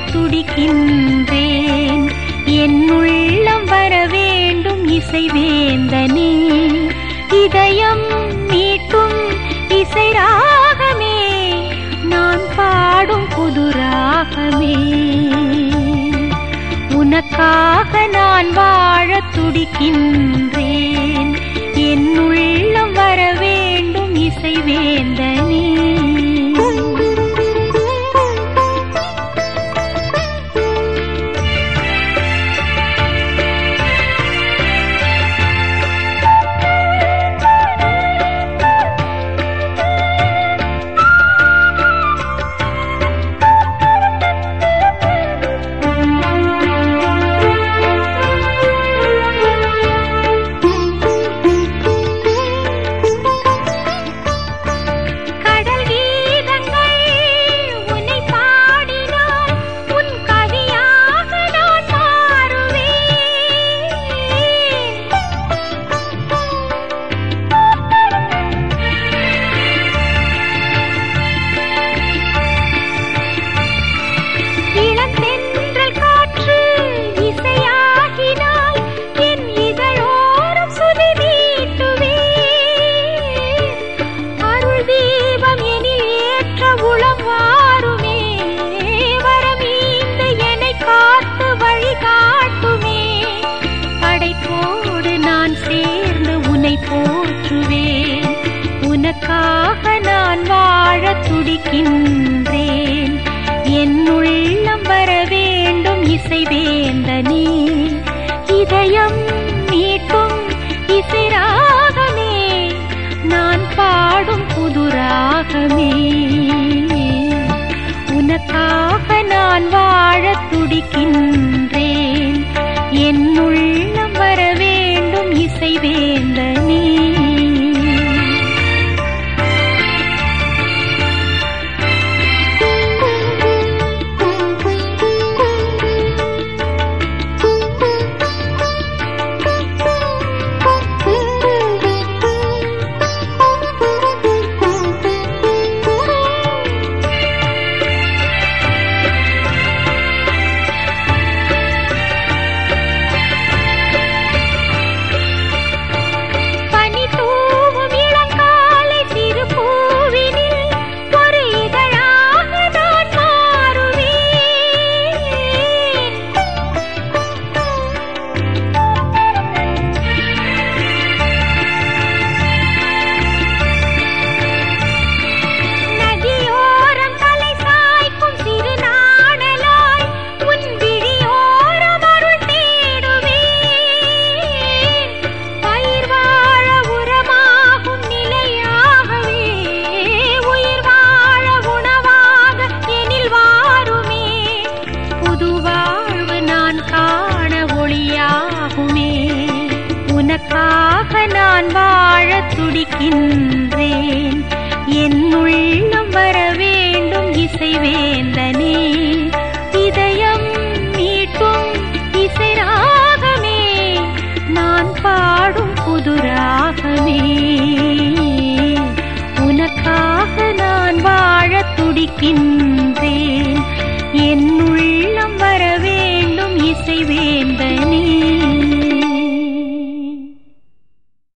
வாழத் துடிக்கின்றேன் என் உள்ளம் வர வேண்டும் இசைவேந்தனே இதயம் மீட்டும் இசை ராகமே நான் பாடும் புது ராகமே உனக்காக நான் வாழத் துடிக்கின்றேன் என் உள்ளம் வர வேண்டும் இசைவேந்தனே கடல் கீதங்கள் உன்னை பாடினால் உன் கவியாக நான் மாறுவேன் இளந்தென்றல் காற்று இசையாகினால் என் இதழோரம் சுதி மீட்டுவேன் அருள் தீபம் எனில் ஏற்ற உளம் வாருமே வரமீந்து என்னை காத்து வழி காட்டுமே படைப்போடு நான் சேர்ந்து உன்னை போற்றுவேன் உனக்காக நான் வாழத் துடிக்கின்றேன் என் உள்ளம் வர வேண்டும் இசைவேந்தனே இதயம் மீட்டும் இசை ராகமே நான் பாடும் புது ராகமே உனக்காக நான் வாழத் துடிக்கின்றேன் என் உள்ளம் வர வேண்டும் இசைவேந்தனே பனி தூவும் இளங்காலை சிறு பூவினில் ஒரு இதழாக நான் மாறுவேன் நதியோரம் தலை சாய்க்கும் சிறு நாணலாய் உன் விழியோரம் அருள் தேடுவேன் பயிர் வாழ உரமாகும் நிலையாகவே உயிர் வாழ உணவாக எனில் வாருமே புது வாழ்வு நான் காண ஒளியாகுமே உனக்காக நான் வாழத் துடிக்கின்றேன் என் உள்ளம் வர வேண்டும் இசைவேந்தனே இதயம் மீட்டும் இசை ராகமே நான் பாடும் புது ராகமே உனக்காக நான் வாழத் துடிக்கின்றேன்